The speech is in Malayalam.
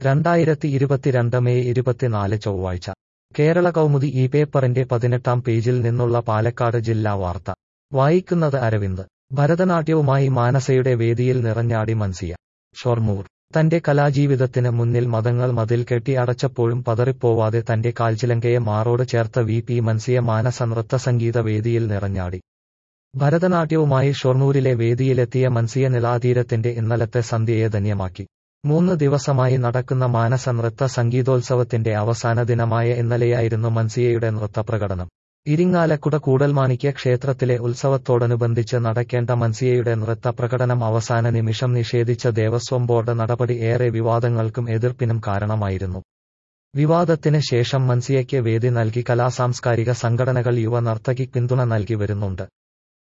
രണ്ടായിരത്തി ഇരുപത്തിരണ്ട് മെയ് ഇരുപത്തിനാല് ചൊവ്വാഴ്ച കേരള കൗമുദി ഈ പേപ്പറിന്റെ പതിനെട്ടാം പേജിൽ നിന്നുള്ള പാലക്കാട് ജില്ലാ വാർത്ത വായിക്കുന്നത് അരവിന്ദ് ഭരതനാട്യവുമായി മാനസയുടെ വേദിയിൽ നിറഞ്ഞാടി മൻസിയ ഷൊർണൂർ തന്റെ കലാജീവിതത്തിന് മുന്നിൽ മതങ്ങൾ മതിൽ കെട്ടി അടച്ചപ്പോഴും പതറിപ്പോവാതെ തന്റെ കാൽച്ചിലങ്കയെ മാറോട് ചേർത്ത വി പി മൻസിയ മാനസ നൃത്ത സംഗീത വേദിയിൽ നിറഞ്ഞാടി ഭരതനാട്യവുമായി ഷൊർണൂരിലെ വേദിയിലെത്തിയ മൻസിയ നിലാതീരത്തിന്റെ ഇന്നലത്തെ സന്ധ്യയെ ധന്യമാക്കി മൂന്ന് ദിവസമായി നടക്കുന്ന മാനസ നൃത്ത സംഗീതോത്സവത്തിന്റെ അവസാന ദിനമായ ഇന്നലെയായിരുന്നു മൻസിയയുടെ നൃത്തപ്രകടനം ഇരിങ്ങാലക്കുട കൂടൽമാണിക്യ ക്ഷേത്രത്തിലെ ഉത്സവത്തോടനുബന്ധിച്ച് നടക്കേണ്ട മൻസിയയുടെ നൃത്ത പ്രകടനം അവസാന നിമിഷം നിഷേധിച്ച ദേവസ്വം ബോർഡ് നടപടി ഏറെ വിവാദങ്ങൾക്കും എതിർപ്പിനും കാരണമായിരുന്നു വിവാദത്തിന് ശേഷം മൻസിയയ്ക്ക് വേദി നൽകി കലാസാംസ്കാരിക സംഘടനകൾ യുവ നർത്തകി പിന്തുണ നൽകി വരുന്നുണ്ട്